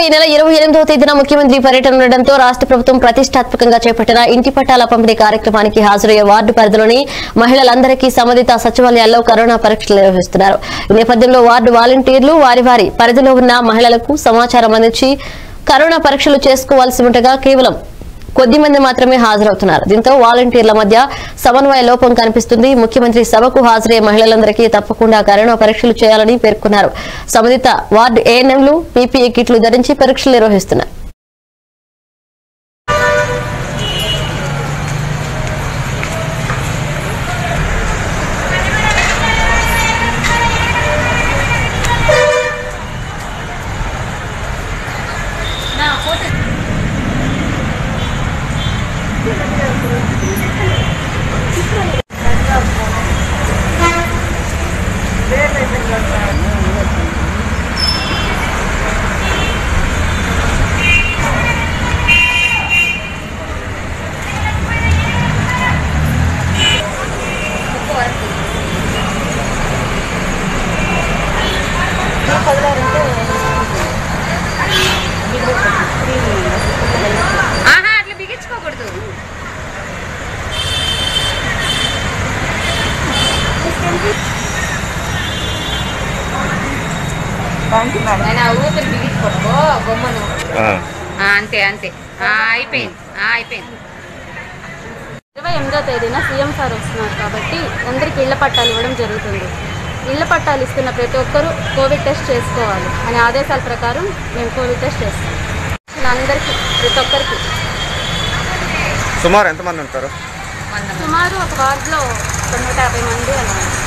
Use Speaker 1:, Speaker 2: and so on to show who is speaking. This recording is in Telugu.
Speaker 1: ఈ నెల ఇరవై ఎనిమిదవ తేదీన ముఖ్యమంత్రి పర్యటన ఉండడంతో రాష్ట్ర ప్రభుత్వం ప్రతిష్టాత్మకంగా చేపట్టిన ఇంటి పట్టాల పంపిణీ కార్యక్రమానికి హాజరయ్యే వార్డు పరిధిలోని మహిళలందరికీ సంబంధిత సచివాలయాల్లో కరోనా పరీక్షలు నిర్వహిస్తున్నారు ఈ నేపథ్యంలో వార్డు వాలంటీర్లు వారి వారి పరిధిలో ఉన్న మహిళలకు సమాచారం అందించి కరోనా పరీక్షలు చేసుకోవాల్సి ఉండగా కేవలం కొద్ది మంది మాత్రమే హాజరవుతున్నారు దీంతో వాలంటీర్ల మధ్య సమన్వయ లోపం కనిపిస్తుంది ముఖ్యమంత్రి సభకు హాజరయ్యే మహిళలందరికీ తప్పకుండా కరోనా పరీక్షలు చేయాలని పేర్కొన్నారు సంబంధిత వార్డు ఏఎన్ఎంలు పీపీఏ కిట్లు ధరించి పరీక్షలు నిర్వహిస్తున్నారు
Speaker 2: ఆహా అట్లా బిగించుకోకూడదు నేను ఆ ఊపిరి బిగించుకోకో బొమ్మను ఆ, అంతే అంతే ఆ, అయిపోయింది ఆ, అయిపోయింది
Speaker 3: ఇరవై ఎనిమిదో తేదీన సీఎం సార్ వస్తున్నారు కాబట్టి అందరికి ఇళ్ల పట్టాలు ఇవ్వడం జరుగుతుంది ఇళ్ల పట్టాలు ఇస్తున్న ప్రతి ఒక్కరూ కోవిడ్ టెస్ట్ చేసుకోవాలి అనే ఆదేశాల ప్రకారం మేము కోవిడ్ టెస్ట్ చేస్తాం అందరికీ ప్రతి ఒక్కరికి
Speaker 4: సుమారు ఎంతమంది ఉంటారు
Speaker 3: సుమారు ఒక వార్డులో ఒక నూట యాభై మంది అలా